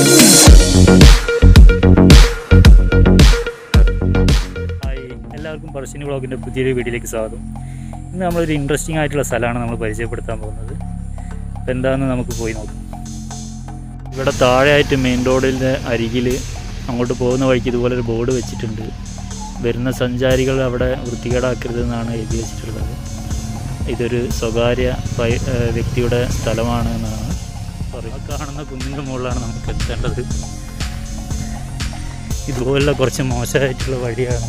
Hi എല്ലാവർക്കും പറശ്ശിനി വ്ളോഗിൻ്റെ പുതിയൊരു വീഡിയോയിലേക്ക് സ്വാഗതം ഇന്ന് നമ്മളൊരു ഇൻട്രസ്റ്റിംഗ് ആയിട്ടുള്ള സ്ഥലമാണ് നമ്മൾ പരിചയപ്പെടുത്താൻ പോകുന്നത് അപ്പോൾ എന്താണെന്ന് നമുക്ക് പോയി നോക്കാം ഇവിടെ താഴെയായിട്ട് മെയിൻ റോഡിൻ്റെ അരികിൽ അങ്ങോട്ട് പോകുന്ന വഴിക്ക് ഇതുപോലെ ഒരു ബോർഡ് വെച്ചിട്ടുണ്ട് വരുന്ന സഞ്ചാരികൾ അവിടെ വൃത്തികേടാക്കരുതെന്നാണ് എഴുതി വെച്ചിട്ടുള്ളത് ഇതൊരു സ്വകാര്യ പൈ- ഏഹ് വ്യക്തിയുടെ സ്ഥലമാണ് എന്നാണ് പറയുന്നത് കാണുന്ന കുന്നിൻ്റെ മുകളിലാണ് നമുക്ക് എത്തേണ്ടത് ഇതുപോലുള്ള കുറച്ച് മോശമായിട്ടുള്ള വഴിയാണ്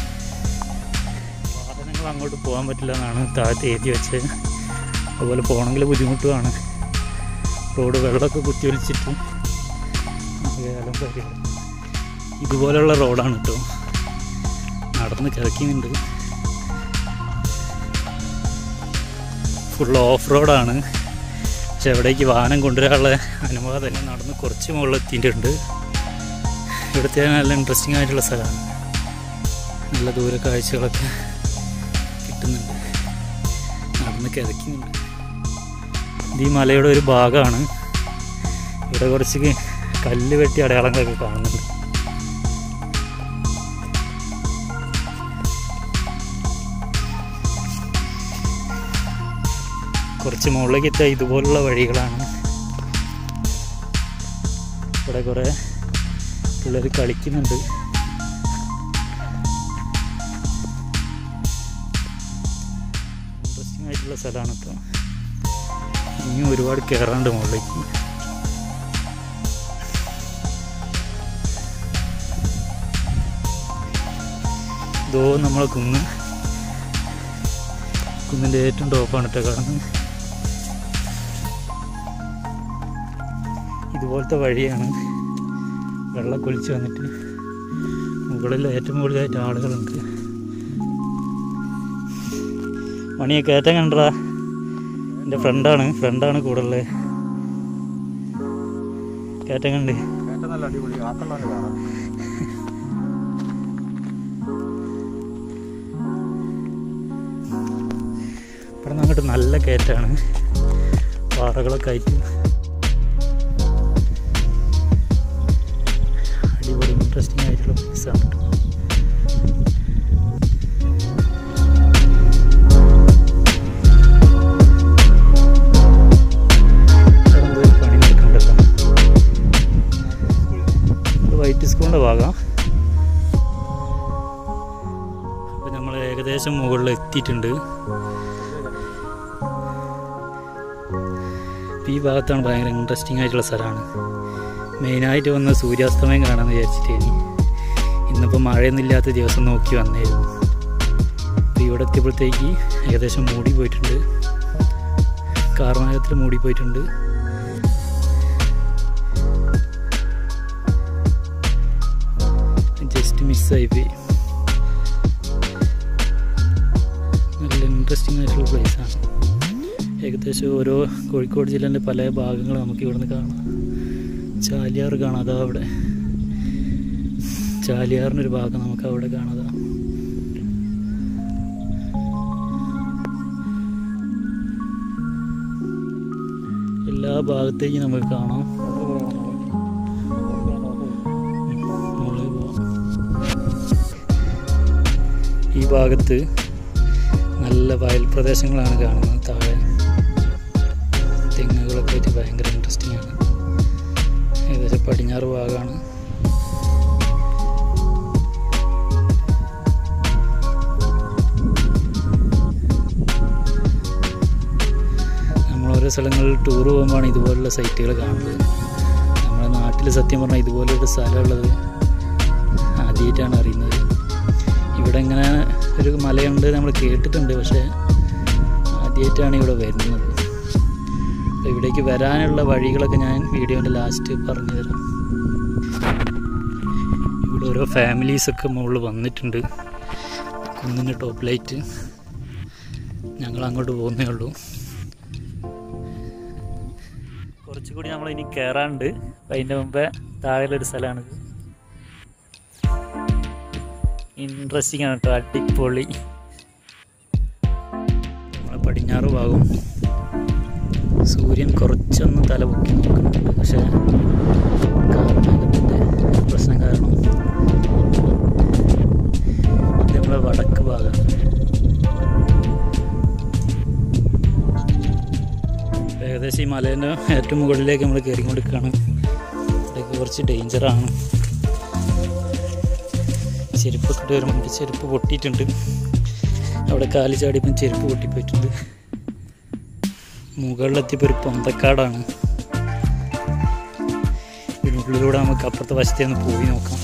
വാഹനങ്ങൾ അങ്ങോട്ട് പോകാൻ പറ്റില്ല എന്നാണ് താഴത്ത് എഴുതി വെച്ചത് അതുപോലെ പോകണമെങ്കിൽ ബുദ്ധിമുട്ടുമാണ് റോഡ് വെള്ളമൊക്കെ കുത്തിയൊലിച്ചിട്ട് ഏലം കാര്യങ്ങൾ ഇതുപോലെയുള്ള റോഡാണ് കേട്ടോ നടന്ന് കിടക്കുന്നുണ്ട് ഫുൾ ഓഫ് റോഡാണ് പക്ഷെ എവിടേക്ക് വാഹനം കൊണ്ടുവരാനുള്ള അനുവാദം തന്നെ നടന്ന് കുറച്ച് മുകളിൽ എത്തിയിട്ടുണ്ട് ഇവിടുത്തെ നല്ല ഇൻട്രസ്റ്റിംഗ് ആയിട്ടുള്ള സ്ഥലമാണ് നല്ല ദൂര കാഴ്ചകളൊക്കെ കിട്ടുന്നുണ്ട് നടന്ന് കിതയ്ക്കുന്നുണ്ട് ഇത് ഈ മലയുടെ ഒരു ഭാഗമാണ് ഇവിടെ കുറച്ച് കല്ല് വെട്ടി അടയാളങ്ങളൊക്കെ കാണുന്നുണ്ട് കുറച്ച് മുകളിലേക്ക് എത്തിയ ഇതുപോലുള്ള വഴികളാണ് ഇവിടെ കുറേ പിള്ളേർ കളിക്കുന്നുണ്ട് ഇൻട്രസ്റ്റിംഗ് ആയിട്ടുള്ള സ്ഥലമാണ് ഇപ്പോൾ ഇനിയും ഒരുപാട് കയറാണ്ട് മുകളിലേക്ക് ഇതോ നമ്മളെ കുന്ന് കുന്നിൻ്റെ ഏറ്റവും ടോപ്പാണ് കേട്ടോ കാണുന്നത് ഇതുപോലത്തെ വഴിയാണ് വെള്ളം കൊലിച്ച് വന്നിട്ട് മുകളിൽ ഏറ്റവും മുകളിലായിട്ട് ആളുകളുണ്ട് മണിയെ കയറ്റം കണ്ടടാ എൻ്റെ ഫ്രണ്ടാണ് ഫ്രണ്ടാണ് കൂടെ ഉള്ളത് കയറ്റം കണ്ട് ഏറ്റവും നല്ല അടിപൊളി ആക്കണ്ടാണ് കാണാൻ ഇവിടെ നിന്ന് അങ്ങോട്ട് നല്ല കയറ്റാണ് പാറകളൊക്കെ ആയിട്ട് അടിപൊളി ഇൻട്രസ്റ്റിംഗ് ആയിട്ടുള്ള പ്ലേസാണ് കേട്ടോ ഇവിടെ എന്തോ ഒരു പണി നടക്കണ്ടല്ലോ ഇത് വൈറ്റ് സ്കൂളിൻ്റെ ഭാഗമാണ് അപ്പോൾ നമ്മൾ ഏകദേശം മുകളിൽ എത്തിയിട്ടുണ്ട് ഈ ഭാഗത്താണ് ഭയങ്കര ഇൻട്രസ്റ്റിംഗ് ആയിട്ടുള്ള സ്ഥലമാണ് മെയിനായിട്ട് വന്ന് സൂര്യാസ്തമയം കാണാമെന്ന് വിചാരിച്ചിട്ടേനി ഇന്നിപ്പോൾ മഴയൊന്നുമില്ലാത്ത ദിവസം നോക്കി വന്നായിരുന്നു അപ്പോൾ ഇവിടെ എത്തിയപ്പോഴത്തേക്ക് ഏകദേശം മൂടി പോയിട്ടുണ്ട് കാർമേഘത്തിൽ മൂടി പോയിട്ടുണ്ട് ജസ്റ്റ് മിസ്സായി പോയി നല്ല ഇൻട്രസ്റ്റിംഗ് ആയിട്ടുള്ള പ്ലേസാണ് ഏകദേശം ഓരോ കോഴിക്കോട് ജില്ലേൻ്റെ പല ഭാഗങ്ങൾ നമുക്ക് ഇവിടുന്ന് കാണാം ചാലിയാർ കാണാം അതാ അവിടെ ചാലിയാറിൻ്റെ ഒരു ഭാഗം നമുക്ക് അവിടെ കാണാതാ എല്ലാ ഭാഗത്തേക്കും നമുക്ക് കാണാം മുകളിൽ പോവാം. ഈ ഭാഗത്ത് നല്ല വയൽ പ്രദേശങ്ങളാണ് കാണുന്നത് താഴെ തെങ്ങുകളൊക്കെ ആയിട്ട് ഭയങ്കര ഇൻട്രസ്റ്റിംഗ് ആണ് ഏകദേശം പടിഞ്ഞാറ് ഭാഗമാണ് നമ്മൾ ഓരോ സ്ഥലങ്ങളിൽ ടൂർ പോകുമ്പോഴാണ് ഇതുപോലുള്ള സൈറ്റുകൾ കാണുന്നത് നമ്മുടെ നാട്ടിൽ സത്യം പറഞ്ഞാൽ ഇതുപോലൊരു സ്ഥലമുള്ളത് ആദ്യമായിട്ടാണ് അറിയുന്നത് ഇവിടെ ഇങ്ങനെ ഒരു മലയുണ്ട് നമ്മൾ കേട്ടിട്ടുണ്ട് പക്ഷേ ആദ്യമായിട്ടാണ് ഇവിടെ വരുന്നത് അപ്പോൾ ഇവിടേക്ക് വരാനുള്ള വഴികളൊക്കെ ഞാൻ വീഡിയോൻ്റെ ലാസ്റ്റ് പറഞ്ഞു തരാം ഇവിടെ ഓരോ ഫാമിലീസൊക്കെ മുകളിൽ വന്നിട്ടുണ്ട് കുന്നിൻ്റെ ടോപ്പിലായിട്ട് ഞങ്ങൾ അങ്ങോട്ട് പോകുന്നേ ഉള്ളൂ കുറച്ചുകൂടി നമ്മൾ ഇനി കയറാണ്ട് അതിൻ്റെ മുമ്പേ താഴെയുള്ളൊരു സ്ഥലമാണിത് ഇൻട്രസ്റ്റിംഗ് ആണ് കേട്ടോ അടിപൊളി നമ്മളെ പടിഞ്ഞാറ് ഭാഗം സൂര്യൻ കുറച്ചൊന്ന് തല പൊക്കി നോക്കുന്നുണ്ട് പക്ഷേ കാർമേഘം മലേൻ്റെ ഏറ്റവും മുകളിലേക്ക് നമ്മൾ കയറിക്കൊണ്ടിരിക്കുകയാണ് ഇവിടേക്ക് കുറച്ച് ഡേഞ്ചറാണ് ചെരുപ്പൊക്കെ ഇട്ട് വരുമ്പോൾ എൻ്റെ ചെരുപ്പ് പൊട്ടിയിട്ടുണ്ട് അവിടെ കാല് ചാടിയപ്പം ചെരുപ്പ് പൊട്ടിപ്പോയിട്ടുണ്ട് മുകളിലെത്തിയപ്പോൾ ഒരു പൊന്തക്കാടാണ് ഇതിനുള്ളിലൂടെ നമുക്ക് അപ്പുറത്തെ വശത്തേ ഒന്ന് പോയി നോക്കാം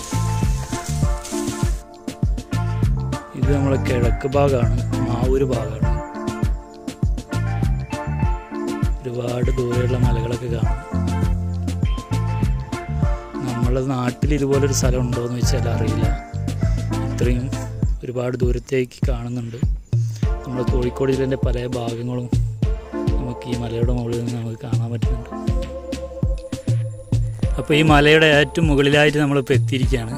ഇത് നമ്മളെ കിഴക്ക് ഭാഗമാണ് മാവൂര് ഭാഗമാണ് ഒരുപാട് ദൂരെയുള്ള മലകളൊക്കെ കാണാം നമ്മളെ നാട്ടിൽ ഇതുപോലൊരു സ്ഥലം ഉണ്ടോ എന്ന് വെച്ചാൽ അറിയില്ല ഇത്രയും ഒരുപാട് ദൂരത്തേക്ക് കാണുന്നുണ്ട് നമ്മുടെ കോഴിക്കോട് ജില്ലേൻ്റെ പല ഭാഗങ്ങളും നമുക്ക് ഈ മലയുടെ മുകളിൽ നിന്ന് നമുക്ക് കാണാൻ പറ്റുന്നുണ്ട് അപ്പോൾ ഈ മലയുടെ ഏറ്റവും മുകളിലായിട്ട് നമ്മളിപ്പോൾ എത്തിയിരിക്കുകയാണ്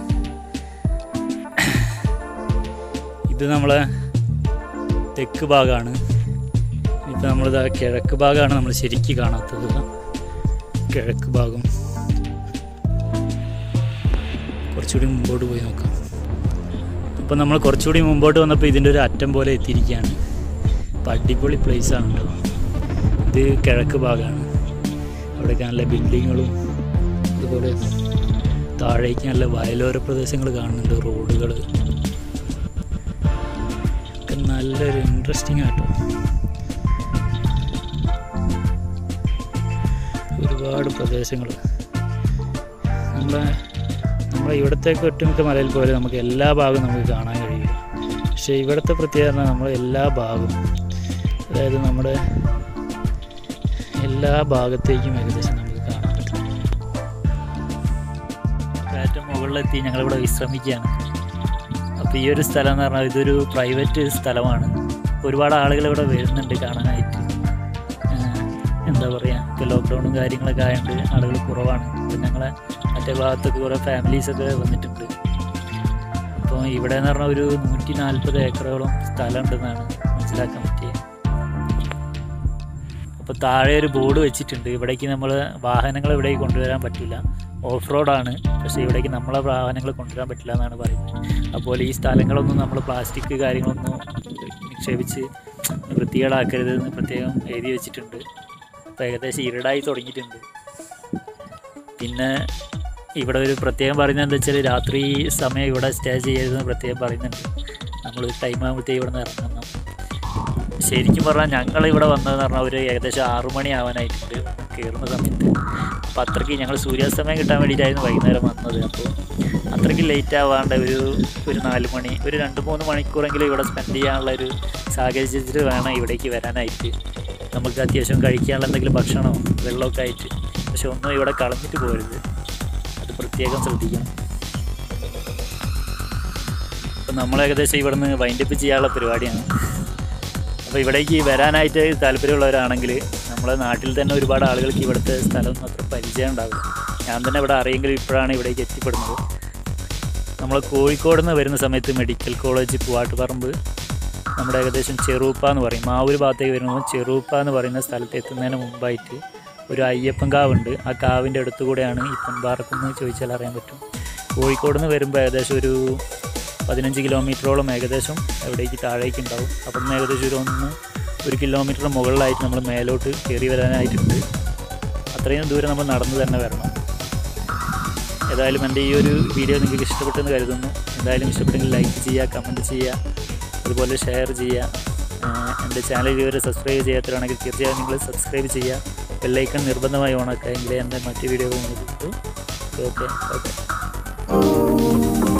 ഇത് നമ്മളെ തെക്ക് ഭാഗമാണ് ഇപ്പം നമ്മളിത് കിഴക്ക് ഭാഗമാണ് നമ്മൾ ശരിക്ക് കാണാത്തത് കിഴക്ക് ഭാഗം കുറച്ചുകൂടി മുമ്പോട്ട് പോയി നോക്കാം അപ്പം നമ്മൾ കുറച്ചുകൂടി മുമ്പോട്ട് വന്നപ്പോൾ ഇതിൻ്റെ ഒരു അറ്റം പോലെ എത്തിയിരിക്കുകയാണ് അപ്പം അടിപൊളി place ആണ് കേട്ടോ ഇത് കിഴക്ക് ഭാഗമാണ് അവിടെയൊക്കെ നല്ല ബിൽഡിങ്ങുകളും അതുപോലെ താഴേക്ക് നല്ല വയലോര പ്രദേശങ്ങൾ കാണുന്നുണ്ട് റോഡുകൾ ഒക്കെ നല്ലൊരു ഇൻട്രസ്റ്റിംഗ് ആട്ടോ ഒരുപാട് പ്രദേശങ്ങൾ നമ്മളെ നമ്മളെ ഇവിടത്തേക്ക് ഒട്ടുമിക്ക മലയിൽ പോലെ നമുക്ക് എല്ലാ ഭാഗവും നമുക്ക് കാണാൻ കഴിയില്ല പക്ഷേ ഇവിടുത്തെ പ്രത്യേകത പറഞ്ഞാൽ നമ്മൾ എല്ലാ ഭാഗവും അതായത് നമ്മുടെ എല്ലാ ഭാഗത്തേക്കും ഏകദേശം നമുക്ക് കാണാൻ പറ്റും ഏറ്റവും മുകളിലെത്തി ഞങ്ങളിവിടെ വിശ്രമിക്കുകയാണ് അപ്പോൾ ഈ ഒരു സ്ഥലം എന്ന് പറഞ്ഞാൽ ഇതൊരു പ്രൈവറ്റ് സ്ഥലമാണ് ഒരുപാട് ആളുകൾ ഇവിടെ വരുന്നുണ്ട് കാണാനായിട്ട് ഏഹ് എന്താ പറയുക ഇപ്പോൾ ലോക്ക്ഡൗണും കാര്യങ്ങളൊക്കെ ആയതുകൊണ്ട് ആളുകൾ കുറവാണ് അപ്പം ഞങ്ങളെ മറ്റേ ഭാഗത്തൊക്കെ കുറേ ഫാമിലീസൊക്കെ വന്നിട്ടുണ്ട് അപ്പോൾ ഇവിടെ എന്ന് പറഞ്ഞാൽ ഒരു നൂറ്റി നാൽപ്പത് ഏക്കറോളം സ്ഥലം ഉണ്ടെന്നാണ് മനസ്സിലാക്കാൻ പറ്റിയത് അപ്പോൾ താഴെ ഒരു ബോർഡ് വെച്ചിട്ടുണ്ട് ഇവിടേക്ക് നമ്മൾ വാഹനങ്ങൾ ഇവിടേക്ക് കൊണ്ടുവരാൻ പറ്റില്ല ഓഫ് റോഡാണ് പക്ഷേ ഇവിടേക്ക് നമ്മളെ വാഹനങ്ങൾ കൊണ്ടുവരാൻ പറ്റില്ല എന്നാണ് പറയുന്നത് അപ്പോൾ ഈ സ്ഥലങ്ങളൊന്നും നമ്മൾ പ്ലാസ്റ്റിക് കാര്യങ്ങളൊന്നും നിക്ഷേപിച്ച് വൃത്തികേടാക്കരുത് എന്ന് പ്രത്യേകം എഴുതി വെച്ചിട്ടുണ്ട് അപ്പോൾ ഏകദേശം ഇരുടായി തുടങ്ങിയിട്ടുണ്ട് പിന്നെ ഇവിടെ ഒരു പ്രത്യേകം പറയുന്നത് എന്താ വെച്ചാൽ രാത്രി സമയം ഇവിടെ സ്റ്റേ ചെയ്യരുതെന്ന് പ്രത്യേകം പറയുന്നുണ്ട് നമ്മൾ ടൈം ആകുമ്പോഴത്തേക്ക് ഇവിടെ നിന്ന് ഇറങ്ങണം ശരിക്കും പറഞ്ഞാൽ ഞങ്ങൾ ഇവിടെ വന്നതെന്ന് പറഞ്ഞാൽ ഒരു ഏകദേശം ആറു മണി ആവാനായിട്ടുണ്ട് കയറുന്ന സമയത്ത് അപ്പോൾ അത്രയ്ക്ക് ഞങ്ങൾ സൂര്യാസ്തമയം കിട്ടാൻ വേണ്ടിയിട്ടായിരുന്നു വൈകുന്നേരം വന്നത് അപ്പോൾ അത്രയ്ക്ക് ലേറ്റ് ആവാണ്ട് ഒരു ഒരു നാല് മണി ഒരു രണ്ട് മൂന്ന് മണിക്കൂറെങ്കിലും ഇവിടെ സ്പെൻഡ് ചെയ്യാനുള്ള ഒരു സാഹചര്യത്തിൽ വേണം ഇവിടേക്ക് വരാനായിട്ട് നമുക്ക് അത്യാവശ്യം കഴിക്കാനുള്ള എന്തെങ്കിലും ഭക്ഷണമോ വെള്ളമൊക്കെ ആയിട്ട് പക്ഷെ ഒന്നും ഇവിടെ കളഞ്ഞിട്ട് പോരുത് അത് പ്രത്യേകം ശ്രദ്ധിക്കണം അപ്പം നമ്മൾ ഏകദേശം ഇവിടുന്ന് വൈൻഡപ്പ് ചെയ്യാനുള്ള പരിപാടിയാണ് അപ്പോൾ ഇവിടേക്ക് വരാനായിട്ട് താല്പര്യമുള്ളവരാണെങ്കിൽ നമ്മളെ നാട്ടിൽ തന്നെ ഒരുപാട് ആളുകൾക്ക് ഇവിടുത്തെ സ്ഥലമൊന്നും അത്ര പരിചയം ഉണ്ടാവില്ല ഞാൻ തന്നെ ഇവിടെ അറിയെങ്കിലും ഇപ്പോഴാണ് ഇവിടേക്ക് എത്തിപ്പെടുന്നത് നമ്മൾ കോഴിക്കോട് നിന്ന് വരുന്ന സമയത്ത് മെഡിക്കൽ കോളേജ് പൂവാട്ടുപറമ്പ് നമ്മുടെ ഏകദേശം ചെറൂപ്പ എന്ന് പറയും ആ ഒരു ഭാഗത്തേക്ക് വരുമ്പോൾ ചെറൂപ്പ എന്ന് പറയുന്ന സ്ഥലത്ത് എത്തുന്നതിന് മുമ്പായിട്ട് ഒരു അയ്യപ്പൻ കാവുണ്ട് ആ കാവിൻ്റെ അടുത്ത് കൂടെയാണ് ഈ പൊൻപാറക്കുന്ന് ചോദിച്ചാൽ അറിയാൻ പറ്റും കോഴിക്കോട് നിന്ന് വരുമ്പോൾ ഏകദേശം ഒരു പതിനഞ്ച് കിലോമീറ്ററോളം ഏകദേശം എവിടേക്ക് താഴേക്ക് ഉണ്ടാവും അപ്പം നിന്ന് ഏകദേശം ഒരു ഒന്ന് ഒരു കിലോമീറ്റർ മുകളിലായിട്ട് നമ്മൾ മേലോട്ട് കയറി വരാനായിട്ടുണ്ട് അത്രയും ദൂരം നമ്മൾ നടന്നു തന്നെ വരണം ഏതായാലും എൻ്റെ ഈ ഒരു വീഡിയോ നിങ്ങൾക്ക് ഇഷ്ടപ്പെട്ടെന്ന് കരുതുന്നു എന്തായാലും ഇഷ്ടപ്പെട്ടെങ്കിൽ ലൈക്ക് ചെയ്യുക കമൻറ്റ് ചെയ്യുക അതുപോലെ ഷെയർ ചെയ്യുക ആഹ് എൻ്റെ ചാനൽ ഇതുവരെ സബ്സ്ക്രൈബ് ചെയ്യാത്തവരാണെങ്കിൽ തീർച്ചയായും നിങ്ങൾ സബ്സ്ക്രൈബ് ചെയ്യുക ബെല്ലൈക്കൺ നിർബന്ധമായി ഓണാക്കുക എങ്കിലേ എൻ്റെ മറ്റ് വീഡിയോകൾ നിങ്ങൾക്ക് കിട്ടൂ ഓക്കെ ഓക്കെ